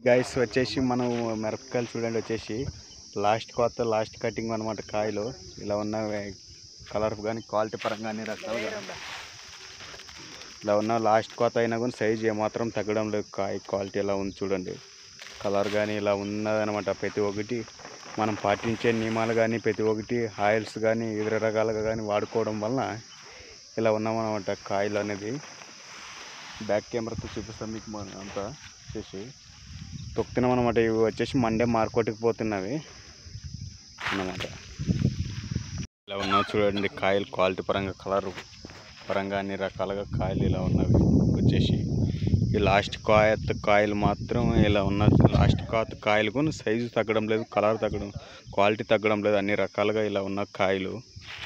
guys వచ్చేసి మనం మిరపకాయలు చూడండి వచ్చేసి లాస్ట్ కొత్త లాస్ట్ కటింగ్ అనమాట కాయలు ఇలా ఉన్న కలర్ కానీ క్వాలిటీ పరంగా అన్ని రకాలుగా ఇలా ఉన్న లాస్ట్ కోత అయినా కానీ సైజ్ ఏమాత్రం తగ్గడం లేదు కాయ క్వాలిటీ ఎలా ఉంది చూడండి కలర్ కానీ ఇలా ఉన్నదనమాట ప్రతి ఒక్కటి మనం పాటించే నియమాలు కానీ ప్రతి ఒక్కటి ఆయిల్స్ కానీ వివిధ రకాలుగా కానీ వాడుకోవడం వలన ఇలా ఉన్నామన్నమాట కాయలు అనేది బ్యాక్ కెమెరాతో చూపిస్తాం మీకు మన అంతా వచ్చేసి తొక్కుతున్నాం అనమాట ఇవి వచ్చేసి మండే మార్కెట్కి పోతున్నవి అన్నమాట ఇలా ఉన్నావు చూడండి కాయలు క్వాలిటీ పరంగా కలర్ పరంగా అన్ని రకాలుగా కాయలు ఇలా ఉన్నవి వచ్చేసి ఈ లాస్ట్ కాయత్ కాయలు మాత్రం ఇలా ఉన్న లాస్ట్ కాత కాయలు కూడా సైజు తగ్గడం లేదు కలర్ తగ్గడం క్వాలిటీ తగ్గడం లేదు అన్ని రకాలుగా ఇలా ఉన్న కాయలు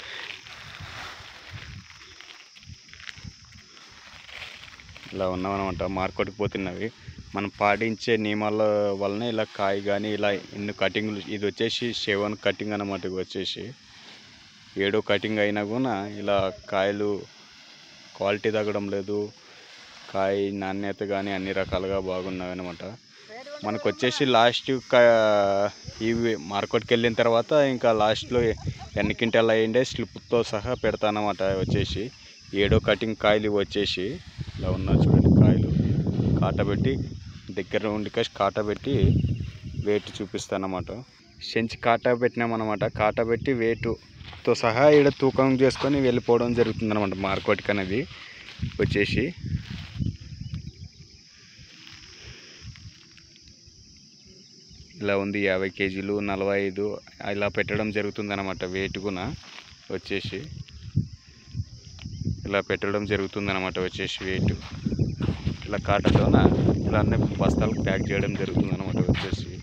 ఇలా ఉన్నామన్నమాట మార్కెట్కి పోతున్నవి మనం పాటించే నియమాల వలన ఇలా కాయ కానీ ఇలా ఎన్ని కటింగ్లు ఇది వచ్చేసి సెవెన్ కటింగ్ అనమాట ఇవి వచ్చేసి ఏడో కటింగ్ అయినా కూడా ఇలా కాయలు క్వాలిటీ తగ్గడం లేదు కాయ నాణ్యత కానీ అన్ని రకాలుగా బాగున్నాయి అనమాట మనకు వచ్చేసి లాస్ట్ ఇవి మార్కెట్కి వెళ్ళిన తర్వాత ఇంకా లాస్ట్లో ఎన్ని క్వింటాలు అయ్యిండే స్లిప్తో సహా పెడతానమాట వచ్చేసి ఏడో కటింగ్ కాయలు ఇవి వచ్చేసి ఇలా ఉన్నా చూడండి కాయలు కాటబెట్టి దగ్గర ఉండి కాసి కాటబెట్టి వెయిట్ చూపిస్తానమాట సెంచి కాటా పెట్టినామన్నమాట కాటా పెట్టి వెయిట్తో సహా ఈడ తూకం చేసుకొని వెళ్ళిపోవడం జరుగుతుంది అనమాట మార్కెట్కి అనేది వచ్చేసి ఇలా ఉంది యాభై కేజీలు నలభై ఐదు ఇలా పెట్టడం జరుగుతుంది అనమాట వెయిట్ కూడా వచ్చేసి ఇలా పెట్టడం జరుగుతుంది అనమాట వచ్చేసి వెయిట్ ఇలా కాటతోన ఇలా అన్ని బస్తాలకు ప్యాక్ చేయడం జరుగుతుంది అనమాట వచ్చేసి